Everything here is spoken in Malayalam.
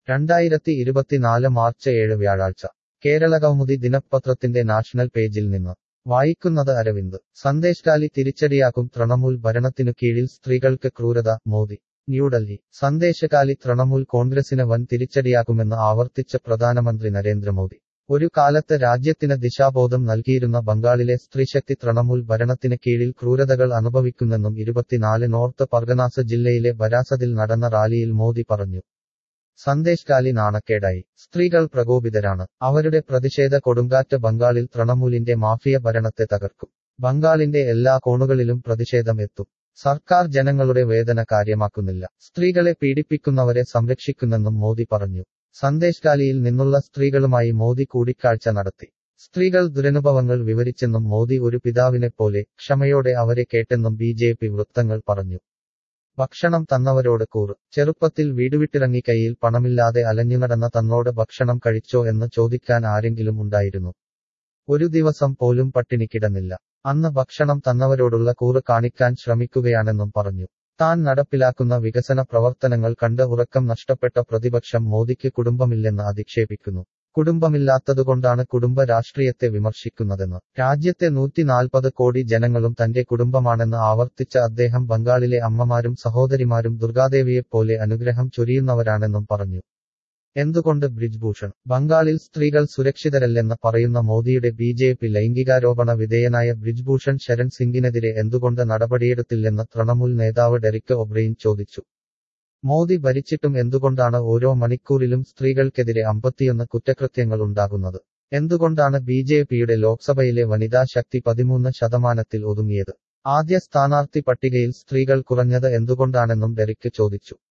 രണ്ടായിരത്തി ഇരുപത്തിനാല് മാർച്ച് ഏഴ് വ്യാഴാഴ്ച കേരള കൗമുദി ദിനപത്രത്തിന്റെ നാഷണൽ പേജിൽ നിന്ന് വായിക്കുന്നത് അരവിന്ദ് സന്ദേശ് ടാലി തിരിച്ചടിയാക്കും തൃണമൂൽ ഭരണത്തിനു കീഴിൽ സ്ത്രീകൾക്ക് ക്രൂരത മോദി ന്യൂഡൽഹി സന്ദേശകാലി തൃണമൂൽ കോൺഗ്രസിന് വൻ തിരിച്ചടിയാക്കുമെന്ന് ആവർത്തിച്ച പ്രധാനമന്ത്രി നരേന്ദ്രമോദി ഒരു കാലത്ത് രാജ്യത്തിന് ദിശാബോധം നൽകിയിരുന്ന ബംഗാളിലെ സ്ത്രീശക്തി തൃണമൂൽ ഭരണത്തിന് കീഴിൽ ക്രൂരതകൾ അനുഭവിക്കുന്നെന്നും ഇരുപത്തിനാല് നോർത്ത് പർഗനാസ് ജില്ലയിലെ ബരാസതിൽ നടന്ന റാലിയിൽ മോദി പറഞ്ഞു സന്ദേശ് കാലി നാണക്കേടായി സ്ത്രീകൾ പ്രകോപിതരാണ് അവരുടെ പ്രതിഷേധ കൊടുങ്കാറ്റ് ബംഗാളിൽ തൃണമൂലിന്റെ മാഫിയ ഭരണത്തെ തകർക്കും ബംഗാളിന്റെ എല്ലാ കോണുകളിലും പ്രതിഷേധം എത്തും സർക്കാർ ജനങ്ങളുടെ വേദന കാര്യമാക്കുന്നില്ല സ്ത്രീകളെ പീഡിപ്പിക്കുന്നവരെ സംരക്ഷിക്കുന്നെന്നും മോദി പറഞ്ഞു സന്ദേശ് കാലിയിൽ നിന്നുള്ള സ്ത്രീകളുമായി മോദി കൂടിക്കാഴ്ച നടത്തി സ്ത്രീകൾ ദുരനുഭവങ്ങൾ വിവരിച്ചെന്നും മോദി ഒരു പിതാവിനെപ്പോലെ ക്ഷമയോടെ അവരെ കേട്ടെന്നും ബി ജെ പി വൃത്തങ്ങൾ പറഞ്ഞു ഭക്ഷണം തന്നവരോട് കൂറ് ചെറുപ്പത്തിൽ വീടുവിട്ടിറങ്ങി കയ്യിൽ പണമില്ലാതെ അലഞ്ഞുനടന്ന തന്നോട് ഭക്ഷണം കഴിച്ചോ എന്ന് ചോദിക്കാൻ ആരെങ്കിലും ഉണ്ടായിരുന്നു ഒരു ദിവസം പോലും പട്ടിണി കിടന്നില്ല അന്ന് ഭക്ഷണം തന്നവരോടുള്ള കൂറ് കാണിക്കാൻ ശ്രമിക്കുകയാണെന്നും പറഞ്ഞു താൻ നടപ്പിലാക്കുന്ന വികസന പ്രവർത്തനങ്ങൾ കണ്ട് ഉറക്കം നഷ്ടപ്പെട്ട പ്രതിപക്ഷം മോദിക്ക് കുടുംബമില്ലെന്ന് അധിക്ഷേപിക്കുന്നു കുടുംബമില്ലാത്തതുകൊണ്ടാണ് കുടുംബ രാഷ്ട്രീയത്തെ വിമർശിക്കുന്നതെന്ന് രാജ്യത്തെ നൂറ്റിനാൽപ്പത് കോടി ജനങ്ങളും തന്റെ കുടുംബമാണെന്ന് ആവർത്തിച്ച അദ്ദേഹം ബംഗാളിലെ അമ്മമാരും സഹോദരിമാരും ദുർഗാദേവിയെപ്പോലെ അനുഗ്രഹം ചൊരിയുന്നവരാണെന്നും പറഞ്ഞു എന്തുകൊണ്ട് ബ്രിജ്ഭൂഷൺ ബംഗാളിൽ സ്ത്രീകൾ സുരക്ഷിതരല്ലെന്ന് പറയുന്ന മോദിയുടെ ബി ജെ പി ലൈംഗികാരോപണ വിധേയനായ ബ്രിജ്ഭൂഷൺ ശരൺ സിംഗിനെതിരെ എന്തുകൊണ്ട് നടപടിയെടുത്തില്ലെന്ന് തൃണമൂൽ നേതാവ് ഡെറിക് ഒബ്രെയിൻ ചോദിച്ചു മോദി ഭരിച്ചിട്ടും എന്തുകൊണ്ടാണ് ഓരോ മണിക്കൂറിലും സ്ത്രീകൾക്കെതിരെ അമ്പത്തിയൊന്ന് കുറ്റകൃത്യങ്ങൾ ഉണ്ടാകുന്നത് എന്തുകൊണ്ടാണ് ബി ജെ പിയുടെ ലോക്സഭയിലെ വനിതാ ശക്തി പതിമൂന്ന് ശതമാനത്തിൽ ഒതുങ്ങിയത് ആദ്യ സ്ഥാനാർത്ഥി പട്ടികയിൽ സ്ത്രീകൾ കുറഞ്ഞത് എന്തുകൊണ്ടാണെന്നും ഡെറിക് ചോദിച്ചു